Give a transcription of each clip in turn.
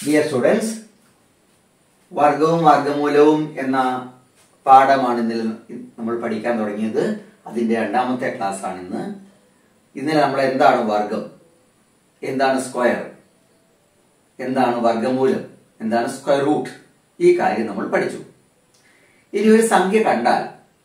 dear students വർഗവും വർഗമൂലവും എന്ന പാഠമാണ് ഇന്നലെ നമ്മൾ പഠിക്കാൻ തുടങ്ങിയത് അതിന്റെ രണ്ടാമത്തെ ക്ലാസ് ആണ് ഇന്ന് ഇന്നലെ നമ്മൾ എന്താണ് വർഗം എന്താണ് സ്ക്വയർ എന്താണ് വർഗമൂലം എന്താണ് സ്ക്വയർ റൂട്ട് ഈ കാര്യം നമ്മൾ പഠിച്ചു ഇനി ഒരു സംഖ്യ കണ്ടാൽ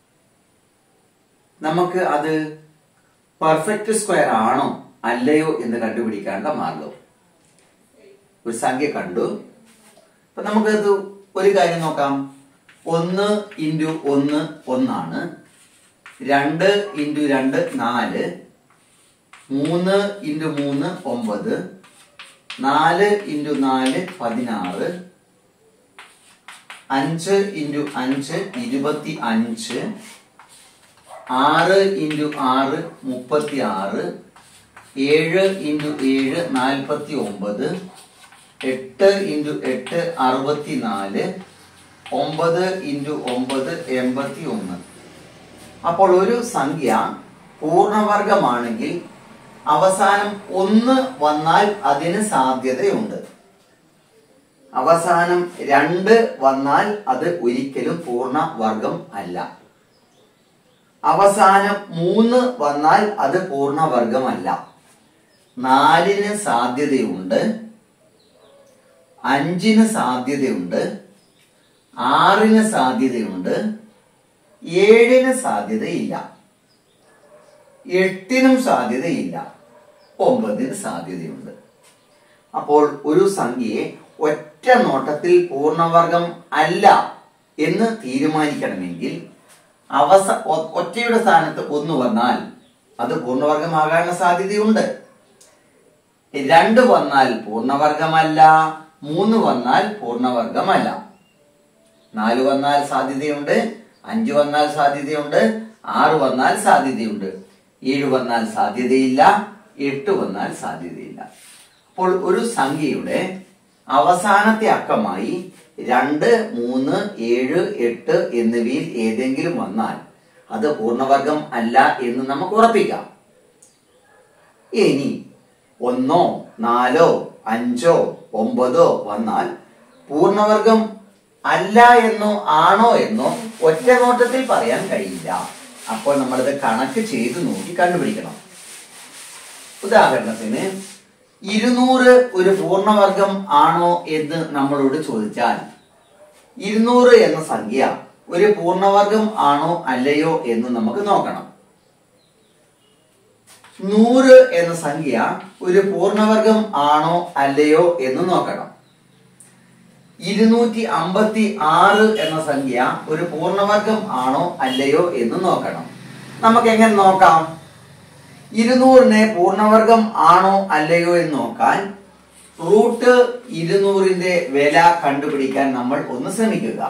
നമുക്ക് അത് പെർഫെക്റ്റ് സ്ക്വയർ ആണോ അല്ലയോ എന്ന് കണ്ടുപിടിക്കാനുള്ള മാർഗം ഒരു സംഖ്യ കണ്ടു അപ്പൊ നമുക്കത് ഒരു കാര്യം നോക്കാം ഒന്ന് ഇൻറ്റു ഒന്ന് ഒന്നാണ് രണ്ട് ഇൻറ്റു രണ്ട് നാല് മൂന്ന് ഇൻറ്റു മൂന്ന് ഒമ്പത് നാല് ഇൻറ്റു നാല് പതിനാറ് അഞ്ച് ഇൻറ്റു അഞ്ച് ഇരുപത്തി അഞ്ച് ആറ് ഇൻറ്റു ആറ് മുപ്പത്തി ആറ് ഏഴ് ഇൻറ്റു ഏഴ് നാൽപ്പത്തി ഒമ്പത് എട്ട് ഇൻറ്റു എട്ട് അറുപത്തി നാല് ഒമ്പത് ഇൻറ്റു ഒമ്പത് എൺപത്തി ഒന്ന് അപ്പോൾ ഒരു സംഖ്യ പൂർണ്ണവർഗമാണെങ്കിൽ അവസാനം ഒന്ന് വന്നാൽ അതിന് സാധ്യതയുണ്ട് അവസാനം രണ്ട് വന്നാൽ അത് ഒരിക്കലും പൂർണ്ണവർഗം അല്ല അവസാനം മൂന്ന് വന്നാൽ അത് പൂർണ്ണവർഗമല്ല നാലിന് സാധ്യതയുണ്ട് അഞ്ചിന് സാധ്യതയുണ്ട് ആറിന് സാധ്യതയുണ്ട് ഏഴിന് സാധ്യതയില്ല എട്ടിനും സാധ്യതയില്ല ഒമ്പതിന് സാധ്യതയുണ്ട് അപ്പോൾ ഒരു സംഖ്യയെ ഒറ്റ നോട്ടത്തിൽ പൂർണ്ണവർഗം അല്ല എന്ന് തീരുമാനിക്കണമെങ്കിൽ അവസ ഒ- ഒറ്റയുടെ സ്ഥാനത്ത് ഒന്ന് വന്നാൽ അത് പൂർണ്ണവർഗമാകാനുള്ള സാധ്യതയുണ്ട് രണ്ട് വന്നാൽ പൂർണ്ണവർഗമല്ല മൂന്ന് വന്നാൽ പൂർണ്ണവർഗമല്ല നാല് വന്നാൽ സാധ്യതയുണ്ട് അഞ്ച് വന്നാൽ സാധ്യതയുണ്ട് ആറ് വന്നാൽ സാധ്യതയുണ്ട് ഏഴ് വന്നാൽ സാധ്യതയില്ല എട്ട് വന്നാൽ സാധ്യതയില്ല അപ്പോൾ ഒരു സംഖ്യയുടെ അവസാനത്തെ അക്കമായി രണ്ട് മൂന്ന് ഏഴ് എട്ട് എന്നിവയിൽ ഏതെങ്കിലും വന്നാൽ അത് പൂർണ്ണവർഗം അല്ല എന്ന് നമുക്ക് ഉറപ്പിക്കാം ഇനി ഒന്നോ നാലോ അഞ്ചോ ഒമ്പതോ വന്നാൽ പൂർണ്ണവർഗം അല്ല എന്നോ ആണോ എന്നോ ഒറ്റ നോട്ടത്തിൽ പറയാൻ കഴിയില്ല അപ്പോൾ നമ്മളത് കണക്ക് ചെയ്ത് നോക്കി കണ്ടുപിടിക്കണം ഉദാഹരണത്തിന് ഇരുന്നൂറ് ഒരു പൂർണ്ണവർഗം ആണോ എന്ന് നമ്മളോട് ചോദിച്ചാൽ ഇരുന്നൂറ് എന്ന സംഖ്യ ഒരു പൂർണ്ണവർഗം ആണോ അല്ലയോ എന്ന് നമുക്ക് നോക്കണം നൂറ് എന്ന സംഖ്യ ഒരു പൂർണ്ണവർഗം ആണോ അല്ലയോ എന്ന് നോക്കണം ഇരുന്നൂറ്റി അമ്പത്തി ആറ് എന്ന സംഖ്യ ഒരു പൂർണ്ണവർഗം ആണോ അല്ലയോ എന്ന് നോക്കണം നമുക്ക് എങ്ങനെ നോക്കാം ഇരുന്നൂറിനെ പൂർണ്ണവർഗം ആണോ അല്ലയോ എന്ന് നോക്കാൻ റൂട്ട് ഇരുന്നൂറിന്റെ വില കണ്ടുപിടിക്കാൻ നമ്മൾ ഒന്ന് ശ്രമിക്കുക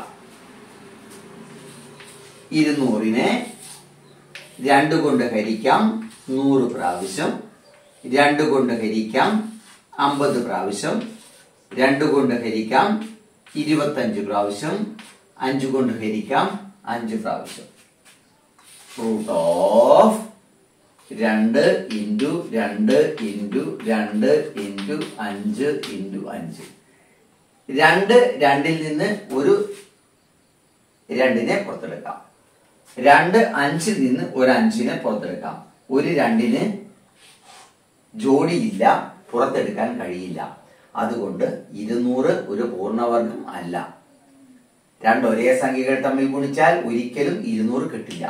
ഇരുന്നൂറിനെ രണ്ട് കൊണ്ട് ഹരിക്കാം നൂറ് പ്രാവശ്യം രണ്ട് കൊണ്ട് ഹരിക്കാം അമ്പത് പ്രാവശ്യം രണ്ട് കൊണ്ട് ഹരിക്കാം ഇരുപത്തഞ്ച് പ്രാവശ്യം അഞ്ച് കൊണ്ട് ഹരിക്കാം അഞ്ച് പ്രാവശ്യം റൂട്ട് ഓഫ് രണ്ട് ഇൻറ്റു രണ്ട് ഇൻറ്റു രണ്ട് ഇൻറ്റു അഞ്ച് ഇൻറ്റു അഞ്ച് രണ്ട് രണ്ടിൽ നിന്ന് ഒരു രണ്ടിനെ പുറത്തെടുക്കാം രണ്ട് അഞ്ചിൽ നിന്ന് ഒരു അഞ്ചിനെ പുറത്തെടുക്കാം ഒരു രണ്ടിന് ജോഡിയില്ല പുറത്തെടുക്കാൻ കഴിയില്ല അതുകൊണ്ട് ഇരുന്നൂറ് ഒരു പൂർണ്ണവർഗം അല്ല രണ്ട് ഒരേ സംഖ്യകൾ തമ്മിൽ ഗുണിച്ചാൽ ഒരിക്കലും ഇരുന്നൂറ് കിട്ടില്ല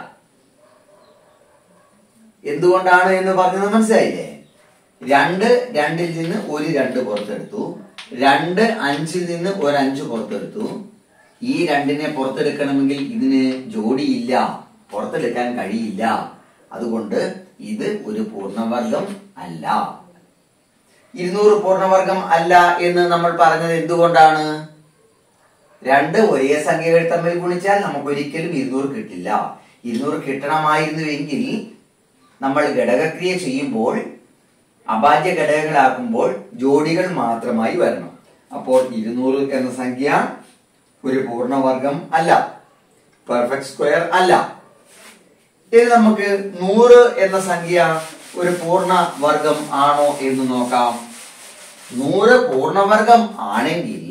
എന്തുകൊണ്ടാണ് എന്ന് പറഞ്ഞത് മനസ്സിലായില്ലേ രണ്ട് രണ്ടിൽ നിന്ന് ഒരു രണ്ട് പുറത്തെടുത്തു രണ്ട് അഞ്ചിൽ നിന്ന് ഒരു അഞ്ച് പുറത്തെടുത്തു ഈ രണ്ടിനെ പുറത്തെടുക്കണമെങ്കിൽ ഇതിന് ജോഡിയില്ല പുറത്തെടുക്കാൻ കഴിയില്ല അതുകൊണ്ട് ഇത് ഒരു പൂർണ്ണവർഗം അല്ല ഇരുന്നൂറ് പൂർണ്ണവർഗം അല്ല എന്ന് നമ്മൾ പറഞ്ഞത് എന്തുകൊണ്ടാണ് രണ്ട് ഒരേ സംഖ്യകൾ തമ്മിൽ ഗുണിച്ചാൽ നമുക്ക് ഒരിക്കലും ഇരുന്നൂറ് കിട്ടില്ല ഇരുന്നൂറ് കിട്ടണമായിരുന്നുവെങ്കിൽ നമ്മൾ ഘടകക്രിയ ചെയ്യുമ്പോൾ അഭാജ്യ ഘടകങ്ങളാക്കുമ്പോൾ ജോഡികൾ മാത്രമായി വരണം അപ്പോൾ ഇരുന്നൂറ് എന്ന സംഖ്യ ഒരു പൂർണ്ണവർഗം അല്ല പെർഫെക്റ്റ് സ്ക്വയർ അല്ല ഇനി നമുക്ക് നൂറ് എന്ന സംഖ്യ ഒരു പൂർണ്ണ വർഗം ആണോ എന്ന് നോക്കാം നൂറ് പൂർണ്ണവർഗം ആണെങ്കിൽ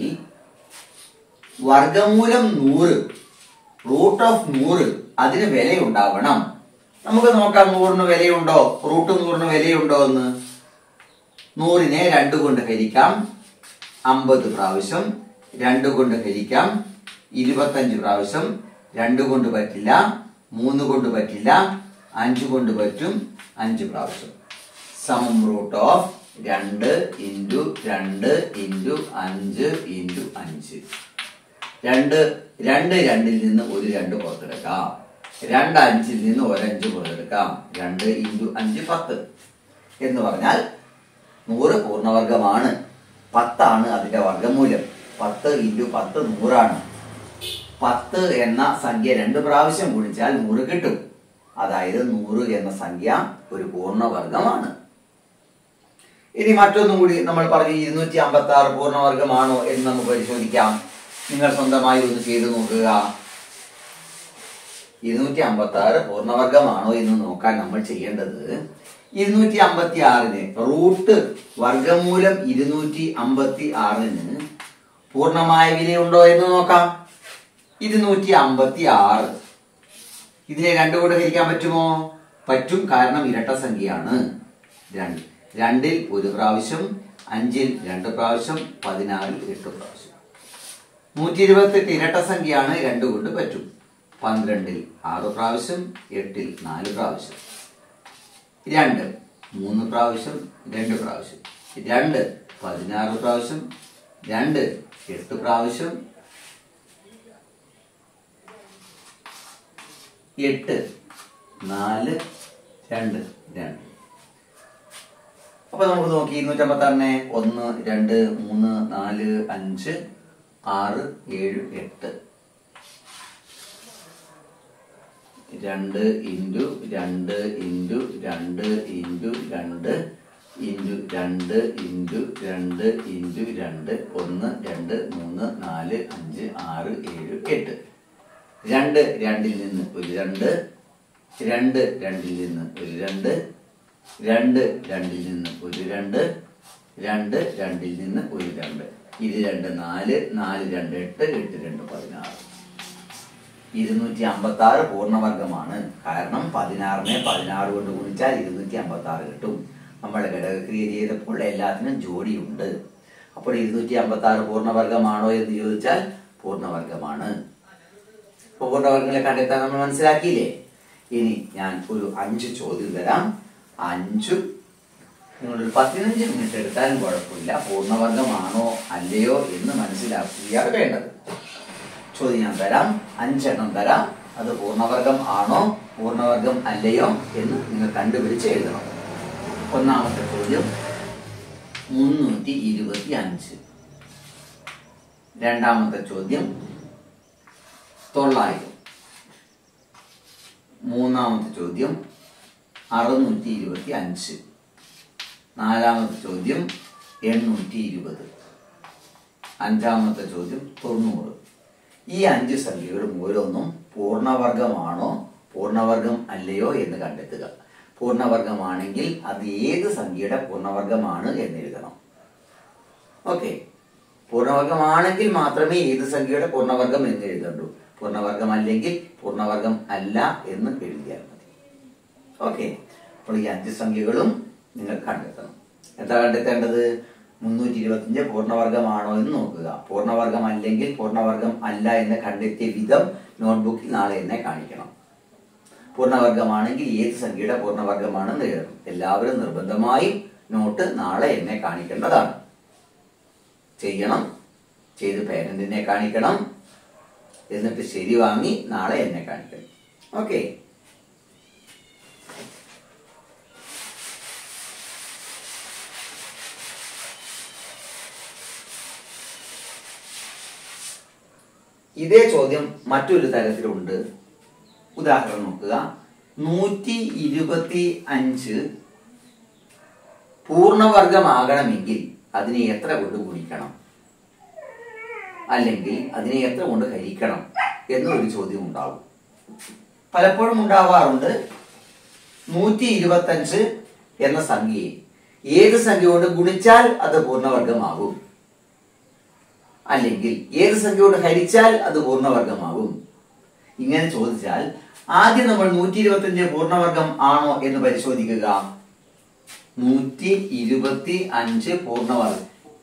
വർഗമൂലം നൂറ് റൂട്ട് ഓഫ് നൂറ് അതിന് വിലയുണ്ടാവണം നമുക്ക് നോക്കാം നൂറിന് വിലയുണ്ടോ റൂട്ട് നൂറിന് വിലയുണ്ടോ എന്ന് നൂറിനെ രണ്ട് കൊണ്ട് ഹരിക്കാം അമ്പത് പ്രാവശ്യം രണ്ട് കൊണ്ട് ഹരിക്കാം ഇരുപത്തഞ്ച് പ്രാവശ്യം രണ്ട് കൊണ്ട് പറ്റില്ല മൂന്ന് കൊണ്ട് പറ്റില്ല അഞ്ച് കൊണ്ട് പറ്റും അഞ്ച് പ്രാവശ്യം സമം റൂട്ട് ഓഫ് രണ്ട് ഇൻറ്റു രണ്ട് ഇൻറ്റു അഞ്ച് ഇൻറ്റു അഞ്ച് രണ്ട് രണ്ട് രണ്ടിൽ നിന്ന് ഒരു രണ്ട് പുറത്തെടുക്കാം രണ്ട് അഞ്ചിൽ നിന്ന് ഒരഞ്ച് പുറത്തെടുക്കാം രണ്ട് ഇൻറ്റു അഞ്ച് പത്ത് എന്ന് പറഞ്ഞാൽ നൂറ് പൂർണ്ണവർഗമാണ് പത്താണ് അതിന്റെ വർഗമൂല്യം പത്ത് ഇൻറ്റു പത്ത് നൂറാണ് പത്ത് എന്ന സംഖ്യ രണ്ട് പ്രാവശ്യം ഗുണിച്ചാൽ നൂറ് കിട്ടും അതായത് നൂറ് എന്ന സംഖ്യ ഒരു പൂർണ്ണവർഗമാണ് ഇനി മറ്റൊന്നും കൂടി നമ്മൾ പറഞ്ഞു ഇരുന്നൂറ്റി അമ്പത്തി ആറ് പൂർണ്ണവർഗമാണോ എന്ന് നമുക്ക് പരിശോധിക്കാം നിങ്ങൾ സ്വന്തമായി ഒന്ന് ചെയ്തു നോക്കുക ഇരുന്നൂറ്റി അമ്പത്തി ആറ് പൂർണ്ണവർഗമാണോ എന്ന് നോക്കാൻ നമ്മൾ ചെയ്യേണ്ടത് ഇരുന്നൂറ്റി അമ്പത്തി ആറിന് റൂട്ട് വർഗമൂലം ഇരുന്നൂറ്റി അമ്പത്തി ആറിന് പൂർണ്ണമായ വിലയുണ്ടോ എന്ന് നോക്കാം ഇരുന്നൂറ്റി അമ്പത്തി ആറ് ഇതിനെ രണ്ടു കൂടെ ഹരിക്കാൻ പറ്റുമോ പറ്റും കാരണം ഇരട്ട സംഖ്യയാണ് രണ്ട് രണ്ടിൽ ഒരു പ്രാവശ്യം അഞ്ചിൽ രണ്ട് പ്രാവശ്യം പതിനാറിൽ എട്ട് പ്രാവശ്യം നൂറ്റി ഇരുപത്തെട്ട് ഇരട്ട സംഖ്യയാണ് രണ്ട് കൊണ്ട് പറ്റും പന്ത്രണ്ടിൽ ആറ് പ്രാവശ്യം എട്ടിൽ നാല് പ്രാവശ്യം രണ്ട് മൂന്ന് പ്രാവശ്യം രണ്ട് പ്രാവശ്യം രണ്ട് പതിനാറ് പ്രാവശ്യം രണ്ട് എട്ട് പ്രാവശ്യം എട്ട് നാല് രണ്ട് രണ്ട് അപ്പൊ നമുക്ക് നോക്കി ഇരുന്നൂറ്റമ്പത്തി ആറിനെ ഒന്ന് രണ്ട് മൂന്ന് നാല് അഞ്ച് ആറ് ഏഴ് എട്ട് രണ്ട് ഇൻറ്റു രണ്ട് ഇൻറ്റു രണ്ട് ഇൻറ്റു രണ്ട് ഇൻറ്റു രണ്ട് ഇൻറ്റു രണ്ട് ഇൻറ്റു രണ്ട് ഒന്ന് രണ്ട് മൂന്ന് നാല് അഞ്ച് ആറ് ഏഴ് എട്ട് രണ്ട് രണ്ടിൽ നിന്ന് ഒരു രണ്ട് രണ്ട് രണ്ടിൽ നിന്ന് ഒരു രണ്ട് രണ്ട് രണ്ടിൽ നിന്ന് ഒരു രണ്ട് രണ്ട് രണ്ടിൽ നിന്ന് ഒരു രണ്ട് ഇത് രണ്ട് നാല് നാല് രണ്ട് എട്ട് എട്ട് രണ്ട് പതിനാറ് ഇരുന്നൂറ്റി അമ്പത്തി ആറ് പൂർണ്ണവർഗമാണ് കാരണം പതിനാറിനെ പതിനാറ് കൊണ്ട് ഗുണിച്ചാൽ ഇരുന്നൂറ്റി അമ്പത്തി ആറ് കിട്ടും നമ്മൾ ഘടകക്രിയ ചെയ്തപ്പോൾ എല്ലാത്തിനും ജോഡിയുണ്ട് അപ്പോൾ ഇരുന്നൂറ്റി അമ്പത്തി ആറ് പൂർണ്ണവർഗമാണോ എന്ന് ചോദിച്ചാൽ പൂർണ്ണവർഗമാണ് പൂർണ്ണവർഗങ്ങളെ കണ്ടെത്താൻ നമ്മൾ മനസ്സിലാക്കിയില്ലേ ഇനി ഞാൻ ഒരു അഞ്ച് ചോദ്യം തരാം ആ അഞ്ചും നിങ്ങളൊരു പതിനഞ്ച് മിനിറ്റ് എടുത്താലും കുഴപ്പമില്ല പൂർണ്ണവർഗമാണോ അല്ലയോ എന്ന് മനസ്സിലാക്കുകയാണ് വേണ്ടത് ചോദ്യം ഞാൻ തരാം അഞ്ചെണ്ണം തരാം അത് പൂർണ്ണവർഗം ആണോ പൂർണ്ണവർഗം അല്ലയോ എന്ന് നിങ്ങൾ കണ്ടുപിടിച്ച് എഴുതണം ഒന്നാമത്തെ ചോദ്യം മുന്നൂറ്റി ഇരുപത്തി അഞ്ച് രണ്ടാമത്തെ ചോദ്യം തൊള്ളായിരം മൂന്നാമത്തെ ചോദ്യം അറുന്നൂറ്റി ഇരുപത്തി അഞ്ച് നാലാമത്തെ ചോദ്യം എണ്ണൂറ്റി ഇരുപത് അഞ്ചാമത്തെ ചോദ്യം തൊണ്ണൂറ് ഈ അഞ്ച് സംഖ്യകളും ഓരോന്നും പൂർണ്ണവർഗമാണോ പൂർണ്ണവർഗം അല്ലയോ എന്ന് കണ്ടെത്തുക പൂർണ്ണവർഗമാണെങ്കിൽ അത് ഏത് സംഖ്യയുടെ പൂർണ്ണവർഗമാണ് എന്ന് എഴുതണം ഓക്കെ പൂർണ്ണവർഗമാണെങ്കിൽ മാത്രമേ ഏത് സംഖ്യയുടെ പൂർണ്ണവർഗം എന്ന് എഴുതണ്ടൂ പൂർണ്ണവർഗം അല്ലെങ്കിൽ പൂർണ്ണവർഗം അല്ല എന്ന് എഴുതിയാൽ മതി ഓക്കെ അപ്പോൾ ഈ അഞ്ച് സംഖ്യകളും നിങ്ങൾ കണ്ടെത്തണം എന്താ കണ്ടെത്തേണ്ടത് മുന്നൂറ്റി ഇരുപത്തിയഞ്ച് പൂർണ്ണവർഗമാണോ എന്ന് നോക്കുക പൂർണ്ണവർഗം അല്ലെങ്കിൽ പൂർണ്ണവർഗം അല്ല എന്ന് കണ്ടെത്തിയ വിധം നോട്ട്ബുക്കിൽ നാളെ എന്നെ കാണിക്കണം പൂർണ്ണവർഗമാണെങ്കിൽ ഏത് സംഖ്യയുടെ പൂർണ്ണവർഗമാണെന്ന് എഴുതണം എല്ലാവരും നിർബന്ധമായും നോട്ട് നാളെ എന്നെ കാണിക്കേണ്ടതാണ് ചെയ്യണം ചെയ്ത് പേരന്റിനെ കാണിക്കണം എന്നിട്ട് ശരി വാങ്ങി നാളെ എന്നെ കാണിക്കണം ഓക്കെ ഇതേ ചോദ്യം മറ്റൊരു തരത്തിലുണ്ട് ഉദാഹരണം നോക്കുക നൂറ്റി ഇരുപത്തി അഞ്ച് പൂർണ്ണവർഗമാകണമെങ്കിൽ അതിനെ എത്ര കൊണ്ട് ഗുണിക്കണം അല്ലെങ്കിൽ അതിനെ എത്ര കൊണ്ട് ഹരിക്കണം എന്നൊരു ചോദ്യം ഉണ്ടാവും പലപ്പോഴും ഉണ്ടാവാറുണ്ട് നൂറ്റി ഇരുപത്തഞ്ച് എന്ന സംഖ്യയെ ഏത് സംഖ്യ കൊണ്ട് ഗുണിച്ചാൽ അത് പൂർണ്ണവർഗമാകും അല്ലെങ്കിൽ ഏത് സംഖ്യ കൊണ്ട് ഹരിച്ചാൽ അത് പൂർണ്ണവർഗമാകും ഇങ്ങനെ ചോദിച്ചാൽ ആദ്യം നമ്മൾ നൂറ്റി ഇരുപത്തി പൂർണ്ണവർഗം ആണോ എന്ന് പരിശോധിക്കുക നൂറ്റി ഇരുപത്തി അഞ്ച് പൂർണ്ണവർഗം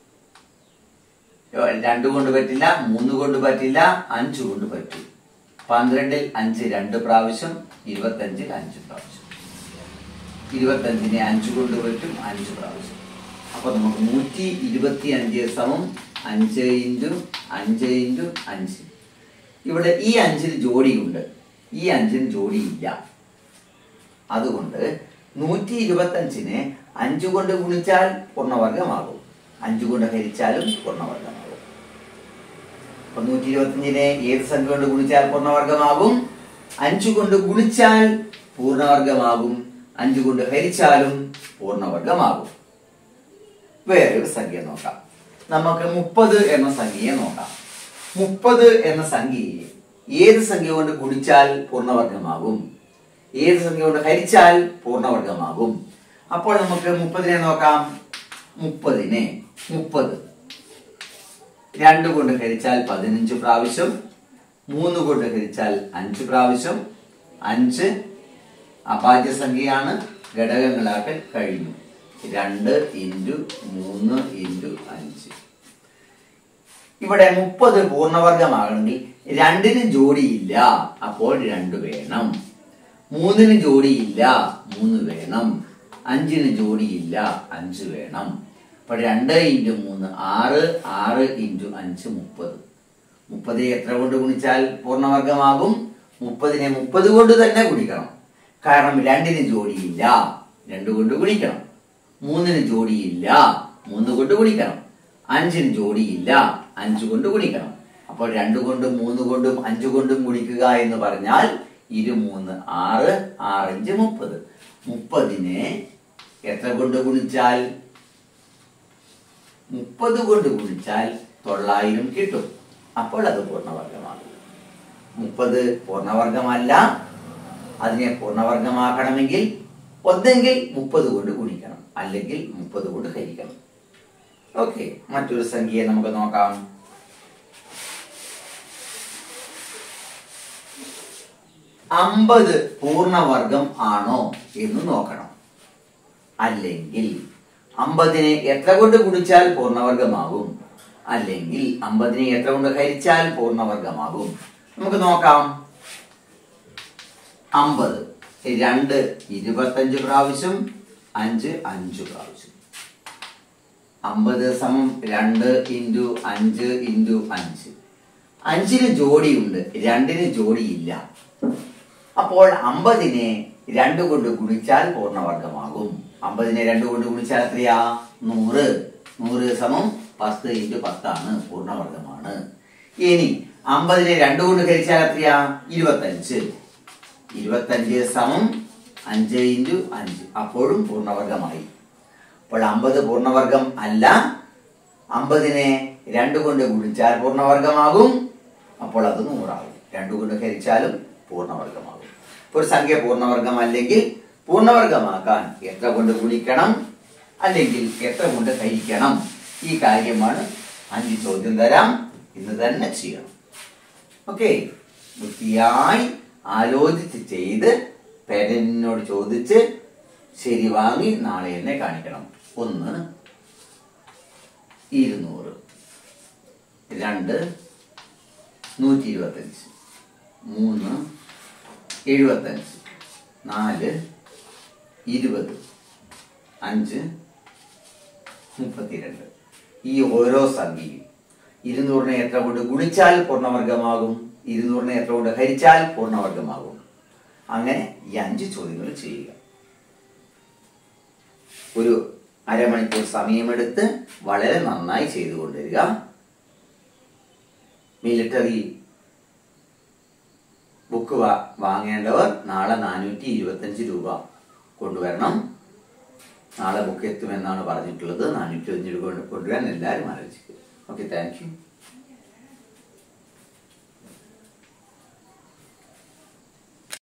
രണ്ടു കൊണ്ട് പറ്റില്ല മൂന്ന് കൊണ്ട് പറ്റില്ല അഞ്ചു കൊണ്ട് പറ്റും പന്ത്രണ്ടിൽ അഞ്ച് രണ്ട് പ്രാവശ്യം ഇരുപത്തഞ്ചിൽ അഞ്ച് പ്രാവശ്യം ഇരുപത്തഞ്ചിനെ അഞ്ച് കൊണ്ട് പറ്റും അഞ്ച് പ്രാവശ്യം അപ്പൊ നമുക്ക് നൂറ്റി ഇരുപത്തി അഞ്ച് സമം അഞ്ച് ഇൻറ്റു അഞ്ച് ഇൻറ്റു അഞ്ച് ഇവിടെ ഈ അഞ്ചിന് ജോഡിയുണ്ട് ഈ അഞ്ചിന് ജോഡിയില്ല അതുകൊണ്ട് നൂറ്റി ഇരുപത്തി അഞ്ചിനെ അഞ്ചു കൊണ്ട് ഗുണിച്ചാൽ പൂർണ്ണവർഗമാകും അഞ്ചു കൊണ്ട് ഹരിച്ചാലും പൂർണ്ണവർഗമാകും അപ്പൊ നൂറ്റി ഇരുപത്തിയഞ്ചിനെ ഏത് സംഖ്യ കൊണ്ട് ഗുണിച്ചാൽ പൂർണ്ണവർഗമാകും അഞ്ചു കൊണ്ട് ഗുണിച്ചാൽ പൂർണ്ണവർഗമാകും അഞ്ചു കൊണ്ട് ഹരിച്ചാലും പൂർണ്ണവർഗമാകും വേറൊരു സംഖ്യ നോക്കാം നമുക്ക് മുപ്പത് എന്ന സംഖ്യയെ നോക്കാം മുപ്പത് എന്ന സംഖ്യയെ ഏത് സംഖ്യ കൊണ്ട് ഗുണിച്ചാൽ പൂർണ്ണവർഗമാകും ഏത് സംഖ്യ കൊണ്ട് ഹരിച്ചാൽ പൂർണ്ണവർഗമാകും അപ്പോൾ നമുക്ക് മുപ്പതിനെ നോക്കാം മുപ്പതിനെ മുപ്പത് രണ്ട് കൊണ്ട് ഹരിച്ചാൽ പതിനഞ്ച് പ്രാവശ്യം മൂന്ന് കൊണ്ട് ഹരിച്ചാൽ അഞ്ച് പ്രാവശ്യം അഞ്ച് അപാദ്യ സംഖ്യയാണ് ഘടകങ്ങളാക്കൽ കഴിഞ്ഞു രണ്ട് ഇൻറ്റു മൂന്ന് ഇൻറ്റു അഞ്ച് ഇവിടെ മുപ്പത് പൂർണ്ണവർഗമാകണമെങ്കിൽ രണ്ടിന് ജോഡിയില്ല അപ്പോൾ രണ്ട് വേണം മൂന്നിന് ജോഡിയില്ല മൂന്ന് വേണം അഞ്ചിന് ജോഡിയില്ല അഞ്ച് വേണം അപ്പൊ രണ്ട് ഇൻറ്റു മൂന്ന് ആറ് ആറ് ഇൻറ്റു അഞ്ച് മുപ്പത് മുപ്പത് എത്ര കൊണ്ട് ഗുണിച്ചാൽ പൂർണ്ണവർഗമാകും മുപ്പതിനെ മുപ്പത് കൊണ്ട് തന്നെ ഗുണിക്കണം കാരണം രണ്ടിന് ജോഡിയില്ല രണ്ട് കൊണ്ട് ഗുണിക്കണം മൂന്നിന് ജോഡിയില്ല മൂന്ന് കൊണ്ട് ഗുണിക്കണം അഞ്ചിന് ജോഡിയില്ല അഞ്ച് കൊണ്ട് ഗുണിക്കണം അപ്പോൾ രണ്ട് കൊണ്ടും മൂന്ന് കൊണ്ടും അഞ്ച് കൊണ്ടും ഗുണിക്കുക എന്ന് പറഞ്ഞാൽ ഇരു മൂന്ന് ആറ് ആറഞ്ച് മുപ്പത് മുപ്പതിനെ എത്ര കൊണ്ട് ഗുണിച്ചാൽ മുപ്പത് കൊണ്ട് ഗുണിച്ചാൽ തൊള്ളായിരം കിട്ടും അപ്പോൾ അത് പൂർണ്ണവർഗമാകും മുപ്പത് പൂർണ്ണവർഗമല്ല അതിനെ പൂർണ്ണവർഗമാക്കണമെങ്കിൽ ഒന്നെങ്കിൽ മുപ്പത് കൊണ്ട് ഗുണിക്കണം അല്ലെങ്കിൽ മുപ്പത് കൊണ്ട് ഹരിക്കണം ഓക്കെ മറ്റൊരു സംഖ്യയെ നമുക്ക് നോക്കാം അമ്പത് പൂർണ്ണവർഗം ആണോ എന്ന് നോക്കണം അല്ലെങ്കിൽ അമ്പതിനെ എത്ര കൊണ്ട് ഗുണിച്ചാൽ പൂർണ്ണവർഗമാകും അല്ലെങ്കിൽ അമ്പതിനെ എത്ര കൊണ്ട് ഹരിച്ചാൽ പൂർണ്ണവർഗമാകും നമുക്ക് നോക്കാം അമ്പത് രണ്ട് ഇരുപത്തഞ്ച് പ്രാവശ്യം അഞ്ച് അഞ്ച് പ്രാവശ്യം അമ്പത് സമം രണ്ട് ഇൻറ്റു അഞ്ച് ഇൻറ്റു അഞ്ച് അഞ്ചിന് ജോഡിയുണ്ട് രണ്ടിന് ജോഡിയില്ല അപ്പോൾ അമ്പതിനെ രണ്ട് കൊണ്ട് ഗുണിച്ചാൽ പൂർണ്ണവർഗമാകും അമ്പതിനെ രണ്ട് കൊണ്ട് ഗുണിച്ചാൽ എത്രയാ നൂറ് നൂറ് സമം പത്ത് ഇൻറ്റു പത്താണ് പൂർണ്ണവർഗമാണ് ഇനി അമ്പതിനെ രണ്ട് കൊണ്ട് ഹരിച്ചാൽ എത്രയാ ഇരുപത്തഞ്ച് ഇരുപത്തഞ്ച് സമം അഞ്ച് ഇൻറ്റു അഞ്ച് അപ്പോഴും പൂർണ്ണവർഗമായി അപ്പോൾ അമ്പത് പൂർണ്ണവർഗം അല്ല അമ്പതിനെ രണ്ട് കൊണ്ട് ഗുണിച്ചാൽ പൂർണ്ണവർഗമാകും അപ്പോൾ അത് നൂറാകും രണ്ട് കൊണ്ട് ഹരിച്ചാലും പൂർണ്ണവർഗമാകും ഇപ്പോൾ ഒരു സംഖ്യ പൂർണ്ണവർഗം അല്ലെങ്കിൽ പൂർണ്ണവർഗമാക്കാൻ എത്ര കൊണ്ട് ഗുണിക്കണം അല്ലെങ്കിൽ എത്ര കൊണ്ട് ഹരിക്കണം ഈ കാര്യമാണ് അഞ്ച് ചോദ്യം തരാം ഇന്ന് തന്നെ ചെയ്യണം ഓക്കെ വൃത്തിയായി ആലോചിച്ച് ചെയ്ത് പേരന്റിനോട് ചോദിച്ച് ശരി വാങ്ങി നാളെ എന്നെ കാണിക്കണം ഒന്ന് ഇരുന്നൂറ് രണ്ട് നൂറ്റി ഇരുപത്തഞ്ച് മൂന്ന് എഴുപത്തഞ്ച് നാല് ഇരുപത് അഞ്ച് മുപ്പത്തിരണ്ട് ഈ ഓരോ സംഖ്യയും ഇരുന്നൂറിനെ എത്ര കൊണ്ട് ഗുണിച്ചാൽ പൂർണ്ണവർഗമാകും ഇരുന്നൂറിനെ എത്ര കൊണ്ട് ഹരിച്ചാൽ പൂർണ്ണവർഗമാകും അങ്ങനെ ഈ അഞ്ച് ചോദ്യങ്ങൾ ചെയ്യുക ഒരു അരമണിക്കൂർ സമയമെടുത്ത് വളരെ നന്നായി ചെയ്തു കൊണ്ടുവരിക മിലിറ്ററി ബുക്ക് വാ വാങ്ങേണ്ടവർ നാളെ നാനൂറ്റി ഇരുപത്തഞ്ച് രൂപ കൊണ്ടുവരണം നാളെ ബുക്ക് എത്തുമെന്നാണ് പറഞ്ഞിട്ടുള്ളത് നാനൂറ്റി അഞ്ച് രൂപ കൊണ്ട് കൊണ്ടുവരാൻ എല്ലാവരും ആലോചിക്കും ഓക്കെ താങ്ക് യു